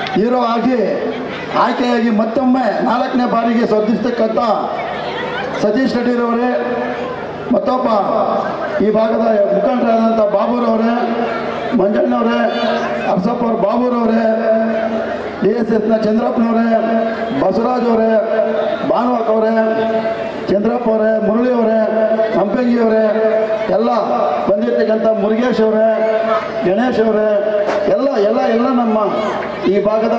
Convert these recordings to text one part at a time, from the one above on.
hero ಆಗಿ ಆಯ್ಕೆಯಾಗಿ ಮತ್ತೊಮ್ಮೆ ನಾಲ್ಕನೇ ಬಾರಿಗೆ ಸ್ಪರ್ಧಿಸ್ತಕ್ಕಂಥ ಸತೀಶ್ ರೆಡ್ಡಿರವರೇ ಮತ್ತೊಬ್ಬ ಈ ಭಾಗದ ಮುಖಂಡರಾದಂಥ ಬಾಬುರವರೇ ಮಂಜಣ್ಣವರೇ ಅರ್ಸಪ್ಪ ಅವ್ರ ಬಾಬುರವರೇ ಡಿ ಎಸ್ ಎಸ್ನ ಚಂದ್ರಪ್ಪನವರೇ ಬಸವರಾಜ್ ಅವರೇ ಭಾನುವಾಕ್ ಅವರೇ ಚಂದ್ರಪ್ಪ ಅವರೇ ಮುರಳಿ ಅವರೇ ಸಂಪಂಗಿ ಅವರೇ ಎಲ್ಲ ಬಂದಿರ್ತಕ್ಕಂಥ ಮುರುಗೇಶ್ ಅವರೇ ಗಣೇಶ್ ಅವರೇ ಎಲ್ಲ ಎಲ್ಲ ಎಲ್ಲ ನಮ್ಮ ಈ ಭಾಗದ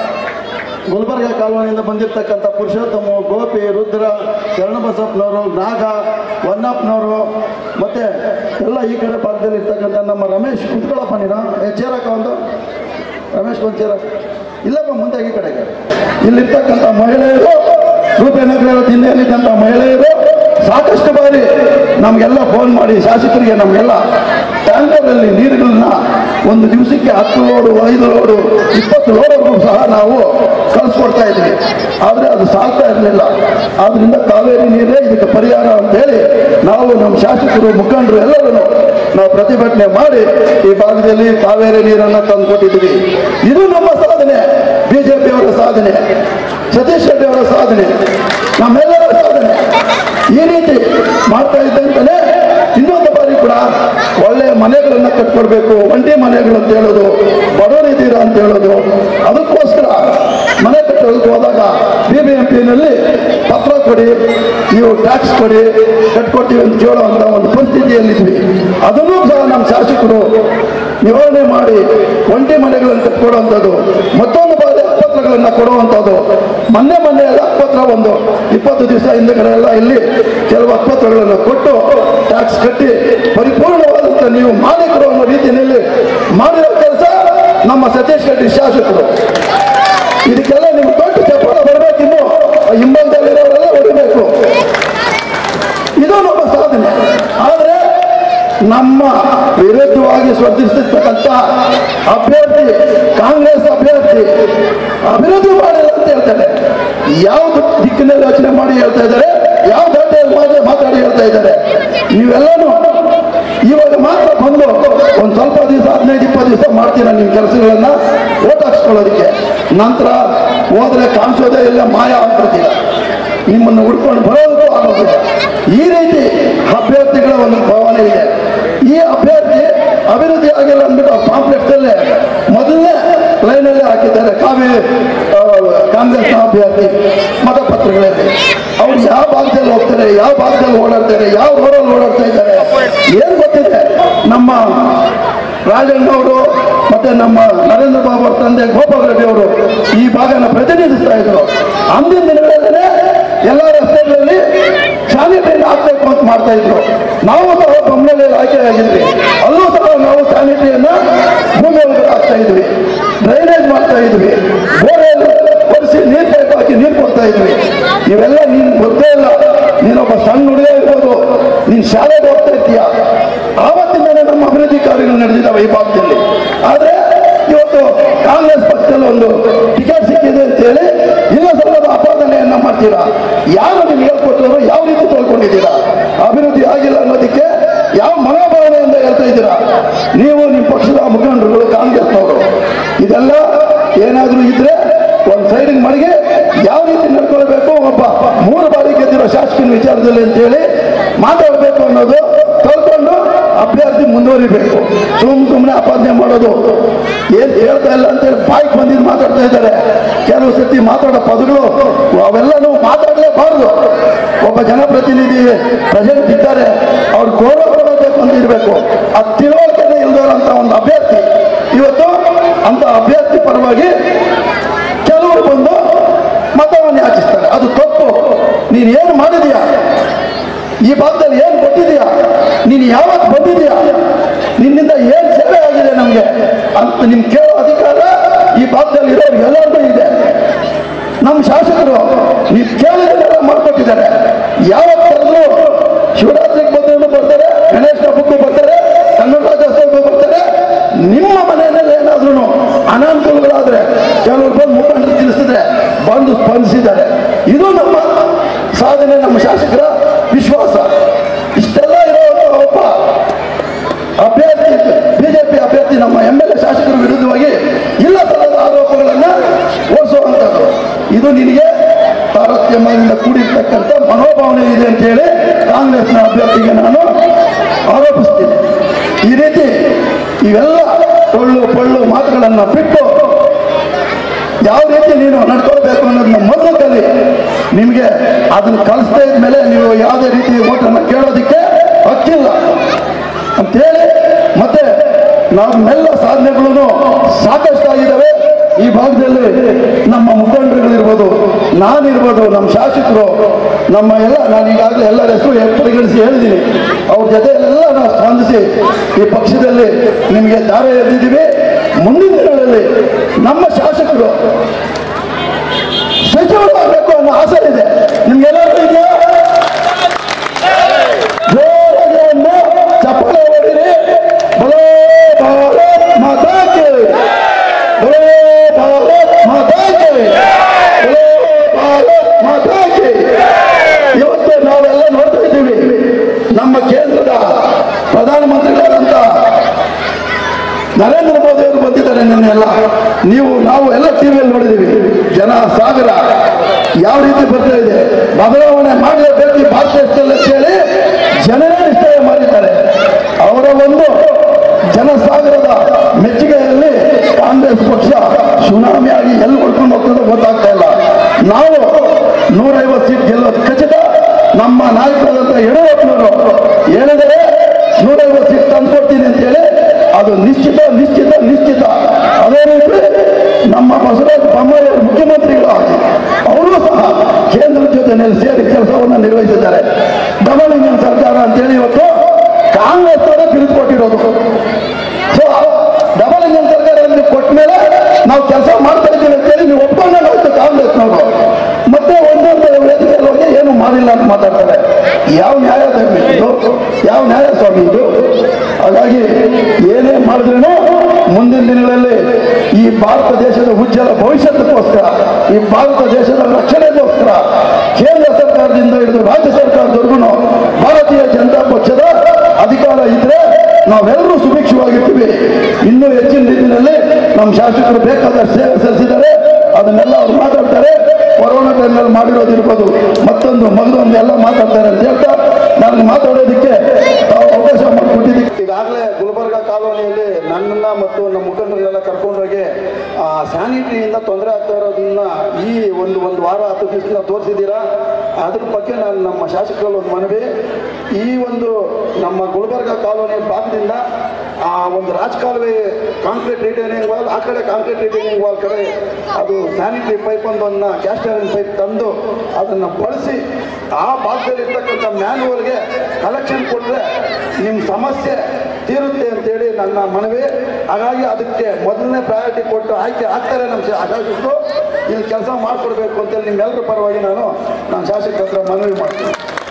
ಗುಲ್ಬರ್ಗ ಕಾಲೋನಿಯಿಂದ ಬಂದಿರತಕ್ಕಂಥ ಪುರುಷೋತ್ತಮ ಗೋಪಿ ರುದ್ರ ಶರಣಬಸಪ್ಪನವರು ನಾಗ ವನ್ನಪ್ಪನವರು ಮತ್ತು ಎಲ್ಲ ಈ ಕಡೆ ಭಾಗದಲ್ಲಿ ಇರ್ತಕ್ಕಂಥ ನಮ್ಮ ರಮೇಶ್ ಕುತ್ಕೊಳ್ಳಪ್ಪ ನೀನು ಏ ಚೇರಕ್ಕ ಒಂದು ರಮೇಶ್ ಒಂದು ಚೇರಕ್ಕ ಇಲ್ಲಪ್ಪ ಮುಂದೆ ಈ ಕಡೆಗೆ ಇಲ್ಲಿರ್ತಕ್ಕಂಥ ಮಹಿಳೆಯರು ರೂಪೇನಗರ ಜಿಲ್ಲೆಯಲ್ಲಿದ್ದಂಥ ಮಹಿಳೆಯರು ಸಾಕಷ್ಟು ಬಾರಿ ನಮಗೆಲ್ಲ ಫೋನ್ ಮಾಡಿ ಶಾಸಕರಿಗೆ ನಮಗೆಲ್ಲ ಟ್ಯಾಂಕರಲ್ಲಿ ನೀರುಗಳನ್ನ ಒಂದು ದಿವಸಕ್ಕೆ ಹತ್ತು ಲೋಡು ಐದು ಲೋಡು ಇಪ್ಪತ್ತು ಲೋಡ್ವರೆಗೂ ಸಹ ನಾವು ಕಳಿಸ್ಕೊಡ್ತಾ ಇದ್ವಿ ಆದರೆ ಅದು ಸಾಲ್ತಾ ಇರಲಿಲ್ಲ ಆದ್ರಿಂದ ಕಾವೇರಿ ನೀರೇ ಇದಕ್ಕೆ ಪರಿಹಾರ ಅಂತೇಳಿ ನಾವು ನಮ್ಮ ಶಾಸಕರು ಮುಖಂಡರು ಎಲ್ಲರೂ ನಾವು ಪ್ರತಿಭಟನೆ ಮಾಡಿ ಈ ಭಾಗದಲ್ಲಿ ಕಾವೇರಿ ನೀರನ್ನು ತಂದುಕೊಟ್ಟಿದ್ದೀವಿ ಇದು ನಮ್ಮ ಸಾಧನೆ ಬಿಜೆಪಿಯವರ ಸಾಧನೆ ಸತೀಶ್ ರೆಡ್ಡಿ ಅವರ ಸಾಧನೆ ನಮ್ಮೆಲ್ಲರ ಸಾಧನೆ ಈ ರೀತಿ ಮಾಡ್ತಾ ಇದ್ದಂತಲೇ ಇನ್ನೊಂದು ಬಾರಿ ಕೂಡ ಒಳ್ಳೆಯ ಮನೆಗಳನ್ನು ಕಟ್ಕೊಡ್ಬೇಕು ಒಂಟಿ ಮನೆಗಳು ಅಂತ ಹೇಳೋದು ಬಡವರಿದ್ದೀರಾ ಅಂತ ಹೇಳೋದು ಅದಕ್ಕೋಸ್ಕರ ಮನೆ ಕಟ್ಟೋದಕ್ಕೆ ಹೋದಾಗ ಬಿ ಬಿ ಎಂ ಪಿನಲ್ಲಿ ಪತ್ರ ಕೊಡಿ ನೀವು ಟ್ಯಾಕ್ಸ್ ಕೊಡಿ ಕಟ್ಕೊಡ್ತೀವಿ ಅಂತ ಕೇಳುವಂಥ ಒಂದು ಪರಿಸ್ಥಿತಿಯಲ್ಲಿದ್ವಿ ಅದನ್ನೂ ಸಹ ನಮ್ಮ ಶಾಸಕರು ನಿವಾರಣೆ ಮಾಡಿ ಒಂಟಿ ಮನೆಗಳನ್ನು ಕಟ್ಕೊಡುವಂಥದ್ದು ಮತ್ತೊಂದು ಬಾರಿ ಹಕ್ಕುಪತ್ರಗಳನ್ನು ಕೊಡುವಂಥದ್ದು ಮೊನ್ನೆ ಮೊನ್ನೆ ಎಲ್ಲ ಹಕ್ಕುಪತ್ರ ಒಂದು ಇಪ್ಪತ್ತು ದಿವಸ ಹಿಂದೆಗಡೆ ಎಲ್ಲ ಇಲ್ಲಿ ಕೆಲವು ಹಕ್ಕುಪತ್ರಗಳನ್ನು ಕೊಟ್ಟು ಟ್ಯಾಕ್ಸ್ ಕಟ್ಟಿ ಪರಿಪೂರ್ಣವಾದಂಥ ನೀವು ಮಾಲೀಕರು ಅನ್ನೋ ರೀತಿಯಲ್ಲಿ ಮಾಡಿರೋ ಕೆಲಸ ನಮ್ಮ ಸತೀಶ್ ರೆಡ್ಡಿ ಶಾಸಕರು ಇದಕ್ಕೆಲ್ಲ ನಿಮ್ಗೆ ದೊಡ್ಡ ಚಪ್ಪಾಳ ಬರಬೇಕಿನ್ನು ಹಿಂಬಂದಲ್ಲಿರೋರೆಲ್ಲ ಹೊಡಿಬೇಕು ಇದು ನಮ್ಮ ಸಾಧನೆ ಆದರೆ ನಮ್ಮ ವಿರುದ್ಧವಾಗಿ ಸ್ಪರ್ಧಿಸಿರ್ತಕ್ಕಂಥ ಅಭ್ಯರ್ಥಿ ಕಾಂಗ್ರೆಸ್ ಅಭ್ಯರ್ಥಿ ಅಭಿವೃದ್ಧಿ ಮಾಡಿಲ್ಲ ಅಂತ ಹೇಳ್ತಾರೆ ಯಾವ್ದು ದಿಕ್ಕಿನಲ್ಲಿ ಯೋಚನೆ ಮಾಡಿ ಹೇಳ್ತಾ ಇದ್ದಾರೆ ಯಾವ ದಾಟಿಯಲ್ಲಿ ಮಾತ್ರ ಮಾತಾಡಿ ಹೇಳ್ತಾ ಇದ್ದಾರೆ ನೀವೆಲ್ಲನೂ ಇವಾಗ ಮಾತ್ರ ಬಂದು ಒಂದು ಸ್ವಲ್ಪ ದಿವಸ ಹದಿನೈದು ಇಪ್ಪತ್ತು ದಿವಸ ಮಾಡ್ತೀರ ನಿಮ್ಮ ಕೆಲಸಗಳನ್ನ ಓಟ್ ಹಾಕ್ಸ್ಕೊಳ್ಳೋದಕ್ಕೆ ನಂತರ ಹೋದ್ರೆ ಕಾಣಿಸೋದೇ ಇಲ್ಲ ಮಾಯ ಆಗ್ಬಿಡ್ತೀರ ನಿಮ್ಮನ್ನು ಹುಡ್ಕೊಂಡು ಬರೋದಕ್ಕೂ ಆಗೋದಿಲ್ಲ ಈ ರೀತಿ ಅಭ್ಯರ್ಥಿಗಳ ಒಂದು ಭಾವನೆ ಇದೆ ಈ ಅಭ್ಯರ್ಥಿ ಅಭಿವೃದ್ಧಿ ಆಗಿಲ್ಲ ಅಂದ್ಬಿಟ್ಟು ಪಾಂಪ್ಲೆಟ್ಸ್ ಅಲ್ಲೇ ಮೊದಲನೇ ಲೈನಲ್ಲೇ ಹಾಕಿದ್ದಾರೆ ಕಾವೇರಿ ಆ, ಕಾಂಗ್ರೆಸ್ನ ಅಭ್ಯರ್ಥಿ ಮತಪತ್ರಗಳಲ್ಲಿ ಅವ್ರು ಯಾವ ಭಾಗದಲ್ಲಿ ಹೋಗ್ತಾರೆ ಯಾವ ಭಾಗದಲ್ಲಿ ಓಡಾಡ್ತಾರೆ ಯಾವ ರೋಡಲ್ಲಿ ಓಡಾಡ್ತಾ ಇದ್ದಾರೆ ಏನ್ ಗೊತ್ತಿದೆ ನಮ್ಮ ರಾಜಣ್ಣವರು ಮತ್ತೆ ನಮ್ಮ ನರೇಂದ್ರ ಬಾಬು ಅವ್ರ ತಂದೆ ಗೋಪಾಲ್ ರೆಡ್ಡಿ ಅವರು ಈ ಭಾಗನ ಪ್ರತಿನಿಧಿಸ್ತಾ ಇದ್ರು ಅಂದಿನ ದಿನಗಳಲ್ಲೇ ಎಲ್ಲ ರಸ್ತೆಗಳಲ್ಲಿ ಸ್ಯಾನಿಟರಿ ಹಾಕ್ಬೇಕು ಅಂತ ಮಾಡ್ತಾ ಇದ್ರು ನಾವು ಸಹ ಬೊಮ್ಮನಲ್ಲಿ ಆಯ್ಕೆ ಆಗಿದ್ವಿ ಅಲ್ಲೂ ಸಹ ನಾವು ಸ್ಯಾನಿಟರಿಯನ್ನ ಭೂಮಿ ಒಳಗಡೆ ಹಾಕ್ತಾ ಇದ್ವಿ ಡ್ರೈನೇಜ್ ಮಾಡ್ತಾ ಇದ್ವಿ ಬೋರ್ವೆಲ್ ಒರೆಸಿ ನೀರು ಪೈಪ್ ಹಾಕಿ ನೀರು ಕೊಡ್ತಾ ಇದ್ವಿ ಇವೆಲ್ಲ ನೀನ್ ಗೊತ್ತೇ ಇಲ್ಲ ನೀನೊಬ್ಬ ಸಣ್ಣ ಹುಡುಗ ಇರ್ಬೋದು ನೀನ್ ಶಾಲೆಗೆ ಹೋಗ್ತಾ ಇರ್ತೀಯ ಆವತ್ತಿಂದಲೇ ನಮ್ಮ ಅಭಿವೃದ್ಧಿ ಕಾರ್ಯಗಳು ನಡೆದಿದ್ದಾವೆ ಈ ಭಾಗದಲ್ಲಿ ಆದ್ರೆ ಇವತ್ತು ಕಾಂಗ್ರೆಸ್ ಪಕ್ಷದಲ್ಲಿ ಒಂದು ಟಿಕೆಟ್ ಸಿಕ್ಕಿದೆ ಅಂತೇಳಿ ಇಲ್ಲ ಸಲ್ಲದ ಅಪಾದನೆಯನ್ನ ಮಾಡ್ತೀರಾ ಯಾರು ನಿಮ್ಗೆ ಹೇಳ್ಕೊಟ್ಟವರು ಯಾವ ರೀತಿ ತೊಳ್ಕೊಂಡಿದ್ದೀರಾ ಅಭಿವೃದ್ಧಿ ಆಗಿಲ್ಲ ಅನ್ನೋದಕ್ಕೆ ಯಾವ ಮನೋಭಾವನೆಯಿಂದ ಹೇಳ್ತಾ ಇದ್ದೀರಾ ನೀವು ನಿಮ್ಮ ಪಕ್ಷದ ಮುಖಂಡರುಗಳು ಕಾಂಗ್ರೆಸ್ನವರು ಇದೆಲ್ಲ ಏನಾದರೂ ಇದ್ರೆ ಒಂದು ಸೈಡಿಗೆ ಮಳಿಗೆ ಯಾವ ರೀತಿ ನಡ್ಕೊಳ್ಬೇಕು ಒಬ್ಬ ಮೂರು ಬಾರಿ ಗೆದ್ದಿರೋ ಶಾಸಕನ ವಿಚಾರದಲ್ಲಿ ಅಂತೇಳಿ ಮಾತಾಡಬೇಕು ಅನ್ನೋದು ಕಲ್ಕೊಂಡು ಅಭ್ಯರ್ಥಿ ಮುಂದುವರಿಬೇಕು ಸುಮ್ ಸುಮ್ಮನೆ ಅಪಾದನೆ ಮಾಡೋದು ಏನ್ ಹೇಳ್ತಾ ಇಲ್ಲ ಅಂತೇಳಿ ಬಾಯಿಗೆ ಬಂದಿದ್ದು ಮಾತಾಡ್ತಾ ಇದ್ದಾರೆ ಕೆಲವು ಸತಿ ಮಾತಾಡೋ ಪದಗಳು ಅವೆಲ್ಲನೂ ಮಾತಾಡಲೇಬಾರದು ಒಬ್ಬ ಜನಪ್ರತಿನಿಧಿ ಪ್ರೆಸೆಂಟ್ ಇದ್ದಾರೆ ಅವ್ರು ಗೌರವ ಕೊಡಬೇಕು ಅಂತ ಇರಬೇಕು ಆ ತಿಳುವಳಿಕೆನೇ ಇಲ್ದೋರಂತ ಒಂದು ಅಭ್ಯರ್ಥಿ ಇವತ್ತು ಅಂತ ಅಭ್ಯರ್ಥಿ ಪರವಾಗಿ ಕೆಲವರು ಬಂದು ಮತವನ್ನು ಯಾಚಿಸ್ತಾರೆ ಅದು ತಪ್ಪು ನೀನು ಏನು ಮಾಡಿದೀಯಾ ಈ ಭಾಗದಲ್ಲಿ ಏನು ಕೊಟ್ಟಿದೀಯಾ ನೀನು ಯಾವತ್ತು ಬಂದಿದೀಯಾ ನಿನ್ನಿಂದ ಏನು ಸೇವೆ ಆಗಿದೆ ನಮಗೆ ಅಂತ ನಿಮ್ ಕೇಳೋ ಅಧಿಕಾರ ಈ ಭಾಗದಲ್ಲಿ ಇರೋರು ಎಲ್ಲರಿಗೂ ಇದೆ ನಮ್ಮ ಶಾಸಕರು ನೀವು ಕೇಳಿದನ್ನೆಲ್ಲ ಮಾಡ್ಕೊಟ್ಟಿದ್ದಾರೆ ಯಾವತ್ತು ಕರೆದ್ರು ಶಿವರಾತ್ರಿಗೆ ಬಂದ್ರು ಬರ್ತಾರೆ ಗಣೇಶ ಹಬ್ಬಕ್ಕೂ ಬರ್ತಾರೆ ಕನ್ನಡ ರಾಜ್ಯೋತ್ಸವಕ್ಕೂ ಬರ್ತಾರೆ ನಿಮ್ಮ ಮನೆಯಲ್ಲಿ ಏನಾದ್ರೂ ಅನಾನುಕೂಲಗಳಾದ್ರೆ ಕೆಲವರು ಬಂದು ಮುಖಂಡರು ತಿಳಿಸಿದ್ರೆ ಬಂದು ಸ್ಪಂದಿಸಿದ್ದಾರೆ ಇದು ನಮ್ಮ ಸಾಧನೆ ನಮ್ಮ ಶಾಸಕರ ವಿಶ್ವಾಸ ಇಷ್ಟೆಲ್ಲ ಇರೋ ಒಬ್ಬ ಅಭ್ಯರ್ಥಿ ಬಿಜೆಪಿ ಅಭ್ಯರ್ಥಿ ನಮ್ಮ ಎಂ ಎಲ್ ಎ ಶಾಸಕರ ವಿರುದ್ಧವಾಗಿ ಇಲ್ಲ ಸಲ್ಲದ ಆರೋಪಗಳನ್ನು ಜನ ಓಡಿಸುವಂಥದ್ದು ಇದು ನಿನಗೆ ತಾರತಮ್ಯದಿಂದ ಕೂಡಿರ್ತಕ್ಕಂಥ ಮನೋಭಾವನೆ ಇದೆ ಅಂತ ಹೇಳಿ ಕಾಂಗ್ರೆಸ್ನ ಅಭ್ಯರ್ಥಿಗೆ ನಾನು ಆರೋಪಿಸ್ತೀನಿ ಈ ರೀತಿ ಇವೆಲ್ಲ ಟೊಳ್ಳು ಪೊಳ್ಳು ಮಾತುಗಳನ್ನು ಬಿಟ್ಟು ಯಾವ ರೀತಿ ನೀನು ನಡ್ಕೊಳ್ಬೇಕು ಅನ್ನೋದನ್ನ ಮೊದಲು ಕಲಿ ನಿಮಗೆ ಅದನ್ನು ಕಲಿಸ್ತಾ ಇದ್ಮೇಲೆ ನೀವು ಯಾವುದೇ ರೀತಿ ಓಟನ್ನು ಕೇಳೋದಕ್ಕೆ ಹಕ್ಕಿಲ್ಲ ಅಂತೇಳಿ ಮತ್ತೆ ನಮ್ಮೆಲ್ಲ ಸಾಧನೆಗಳು ಸಾಕಷ್ಟಾಗಿದ್ದಾವೆ ಈ ಭಾಗದಲ್ಲಿ ನಮ್ಮ ಮುಖಂಡರುಗಳಿರ್ಬೋದು ನಾನಿರ್ಬೋದು ನಮ್ಮ ಶಾಸಕರು ನಮ್ಮ ಎಲ್ಲ ನಾನು ಈಗಾಗಲೇ ಎಲ್ಲರ ಹೆಸರು ಪರಿಗಣಿಸಿ ಹೇಳಿದ್ದೀನಿ ಅವ್ರ ಜೊತೆಯಲ್ಲೆಲ್ಲ ನಾವು ಸ್ಪಂದಿಸಿ ಈ ಪಕ್ಷದಲ್ಲಿ ನಿಮಗೆ ದಾರ ಎರೆದಿದ್ದೀವಿ ಮುಂದಿನ ದಿನಗಳಲ್ಲಿ ನಮ್ಮ ಶಾಸಕರು ಸಚಿವರು ಆಗಬೇಕು ಅನ್ನೋ ಆಸೆ ಇದೆ ನಿಮ್ಗೆಲ್ಲರಿಗೂ ಇದೆಯಾ ಜೋರಾಗಿ ಒಂದು ಚಪ್ಪಾಳೆ ಹೊಡಿರಿ ಬಲೋ ಭಾರತ್ ಮಾತಾ ಕಿ ಬಲೋ ಭಾರತ್ ಮಾತಾ ಕಿ ಬಲೋ ಭಾರತ್ ಮಾತಾ ಕಿ ಇವತ್ತು ನಾವೆಲ್ಲ ನೋಡ್ತಾ ಇದ್ದೀವಿ ನಮ್ಮ ಕೇಂದ್ರದ ಪ್ರಧಾನಮಂತ್ರಿಗಳಾದಂಥ ನರೇಂದ್ರ ಮೋದಿ ಅವರು ಬಂದಿದ್ದಾರೆ ನಿನ್ನೆಲ್ಲ ನೀವು ನಾವು ಎಲ್ಲ ಟಿವಿಯಲ್ಲಿ ನೋಡಿದ್ದೀವಿ ಜನ ಸಾಗರ ಯಾವ ರೀತಿ ಬರ್ತಾ ಇದೆ ಬದಲಾವಣೆ ಮಾಡಲೇಬೇಕು ಈ ಭಾರತ ದೇಶದಲ್ಲಿ ಅಂತ ಹೇಳಿ ಜನರೇ ನಿಶ್ಚಯ ಮಾಡಿದ್ದಾರೆ ಅವರ ಒಂದು ಜನಸಾಗರದ ಮೆಚ್ಚುಗೆಯಲ್ಲಿ ಕಾಂಗ್ರೆಸ್ ಪಕ್ಷ ಸುನಾಮಿಯಾಗಿ ಎಲ್ಲಿ ಹೊಡ್ಕೊಂಡು ಹೋಗ್ತದೋ ಗೊತ್ತಾಗ್ತಾ ಇಲ್ಲ ನಾವು ನೂರೈವತ್ತು ಸೀಟ್ ಗೆಲ್ಲೋದು ಖಚಿತ ನಮ್ಮ ನಾಯಕರಾದಂಥ ಯಡಿಯೂರಪ್ಪನವರು ಹೇಳಿದರೆ ನೂರೈವತ್ತು ಸೀಟ್ ತಂದ್ಕೊಡ್ತೀನಿ ಅಂತ ಹೇಳಿ ಅದು ನಿಶ್ಚಿತ ನಿಶ್ಚಿತ ನಿಶ್ಚಿತ ಅದೇ ರೀತಿ ನಮ್ಮ ಬಸವರಾಜ ಬೊಮ್ಮಾಯಿ ಅವರು ಮುಖ್ಯಮಂತ್ರಿಗಳಾಗಿ ಅವರು ಸಹ ಕೇಂದ್ರದ ಜೊತೆಯಲ್ಲಿ ಸೇರಿ ಕೆಲಸವನ್ನು ನಿರ್ವಹಿಸಿದ್ದಾರೆ ಡಬಲ್ ಇಂಜಿನ್ ಸರ್ಕಾರ ಅಂತೇಳಿ ಇವತ್ತು ಕಾಂಗ್ರೆಸ್ ಅವರೇ ಬಿರುದು ಕೊಟ್ಟಿರೋದು ಸೊ ಡಬಲ್ ಇಂಜಿನ್ ಸರ್ಕಾರ ನೀವು ಕೊಟ್ಟ ಮೇಲೆ ನಾವು ಕೆಲಸ ಮಾಡ್ತಾ ಇದ್ದೀವಿ ಅಂತೇಳಿ ನೀವು ಒಪ್ಕೊಂಡಾಗಾಯ್ತು ಕಾಂಗ್ರೆಸ್ನವರು ಮತ್ತೆ ಒಂದೊಂದು ವೇದಿಕೆಯಲ್ಲಿ ಹೋಗಿ ಏನು ಮಾಡಿಲ್ಲ ಅಂತ ಮಾತಾಡ್ತಾರೆ ಯಾವ ನ್ಯಾಯ ಧರ್ಮ ಇದು ಯಾವ ನ್ಯಾಯ ಸ್ವಾಮಿ ಇದು ಹಾಗಾಗಿ ಏನೇ ಮಾಡಿದ್ರೂ ಮುಂದಿನ ದಿನಗಳಲ್ಲಿ ಈ ಭಾರತ ದೇಶದ ಉಜ್ವಲ ಭವಿಷ್ಯತ್ಕೋಸ್ಕರ ಈ ಭಾರತ ದೇಶದ ರಕ್ಷಣೆಗೋಸ್ಕರ ಕೇಂದ್ರ ಸರ್ಕಾರದಿಂದ ಹಿಡಿದು ರಾಜ್ಯ ಸರ್ಕಾರದವರೆಗೂ ಭಾರತೀಯ ಜನತಾ ಪಕ್ಷದ ಅಧಿಕಾರ ಇದ್ರೆ ನಾವೆಲ್ಲರೂ ಸುಭಿಕ್ಷವಾಗಿರ್ತೀವಿ ಇನ್ನೂ ಹೆಚ್ಚಿನ ರೀತಿಯಲ್ಲಿ ನಮ್ಮ ಶಾಸಕರು ಬೇಕಾದಷ್ಟು ಸೇವೆ ಸಲ್ಲಿಸಿದ್ದಾರೆ ಅದನ್ನೆಲ್ಲ ಅವ್ರು ಮಾತಾಡ್ತಾರೆ ಕೊರೋನಾ ಟೈಮ್ನಲ್ಲಿ ಮಾಡಿರೋದಿರ್ಬೋದು ಮತ್ತೊಂದು ಮಗದೊಂದು ಎಲ್ಲ ಮಾತಾಡ್ತಾರೆ ಅಂತ ಹೇಳ್ತಾ ನನಗೆ ಮಾತಾಡೋದಕ್ಕೆ ತಾವು ಅವಕಾಶ ಮಾಡಿಕೊಟ್ಟಿದ್ದಕ್ಕೆ ಈಗಾಗಲೇ ಗುಲ್ಬರ್ಗ ಕಾಲೋನಿಯಲ್ಲಿ ನನ್ನನ್ನ ಮತ್ತು ನಮ್ಮ ಮುಖಂಡರನ್ನೆಲ್ಲ ಕರ್ಕೊಂಡೋಗಿ ಸ್ಯಾನಿಟರಿಯಿಂದ ತೊಂದರೆ ಆಗ್ತಾ ಇರೋದನ್ನ ಈ ಒಂದು ಒಂದು ವಾರ ಹತ್ತು ದಿವಸದಿಂದ ತೋರಿಸಿದ್ದೀರಾ ಅದ್ರ ಬಗ್ಗೆ ನಾನು ನಮ್ಮ ಶಾಸಕರಲ್ಲಿ ಒಂದು ಮನವಿ ಈ ಒಂದು ನಮ್ಮ ಗುಲ್ಬರ್ಗ ಕಾಲೋನಿ ಭಾಗದಿಂದ ಆ ಒಂದು ರಾಜಕಾಲುವೆ ಕಾಂಕ್ರೀಟ್ ರಿಟೈನಿಂಗ್ ವಾಲ್ ಆ ಕಡೆ ಕಾಂಕ್ರೀಟ್ ರಿಟೈನಿಂಗ್ ವಾಲ್ ಕಡೆ ಅದು ಸ್ಯಾನಿಟರಿ ಪೈಪ್ ಒಂದನ್ನು ಕ್ಯಾಸ್ಟ್ ಐರನ್ ಪೈಪ್ ತಂದು ಅದನ್ನು ಬಳಸಿ ಆ ಭಾಗದಲ್ಲಿ ಇರ್ತಕ್ಕಂಥ ಮ್ಯಾನ್ಯುವಲ್ಗೆ ಕಲೆಕ್ಷನ್ ಕೊಟ್ಟರೆ ನಿಮ್ಮ ಸಮಸ್ಯೆ ತೀರುತ್ತೆ ಅಂತೇಳಿ ನನ್ನ ಮನವಿ ಹಾಗಾಗಿ ಅದಕ್ಕೆ ಮೊದಲನೇ ಪ್ರಯಾರಿಟಿ ಕೊಟ್ಟು ಆಯ್ಕೆ ಆಗ್ತಾರೆ ನಮ್ಮ ಶಾ- ಶಾಸಕರು ಇಲ್ಲಿ ಕೆಲಸ ಮಾಡಿಕೊಡ್ಬೇಕು ಅಂತೇಳಿ ನಿಮ್ಮೆಲ್ಲರ ಪರವಾಗಿ ನಾನು ನಾನು ಶಾಸಕರ ಹತ್ರ ಮನವಿ ಮಾಡ್ತೀನಿ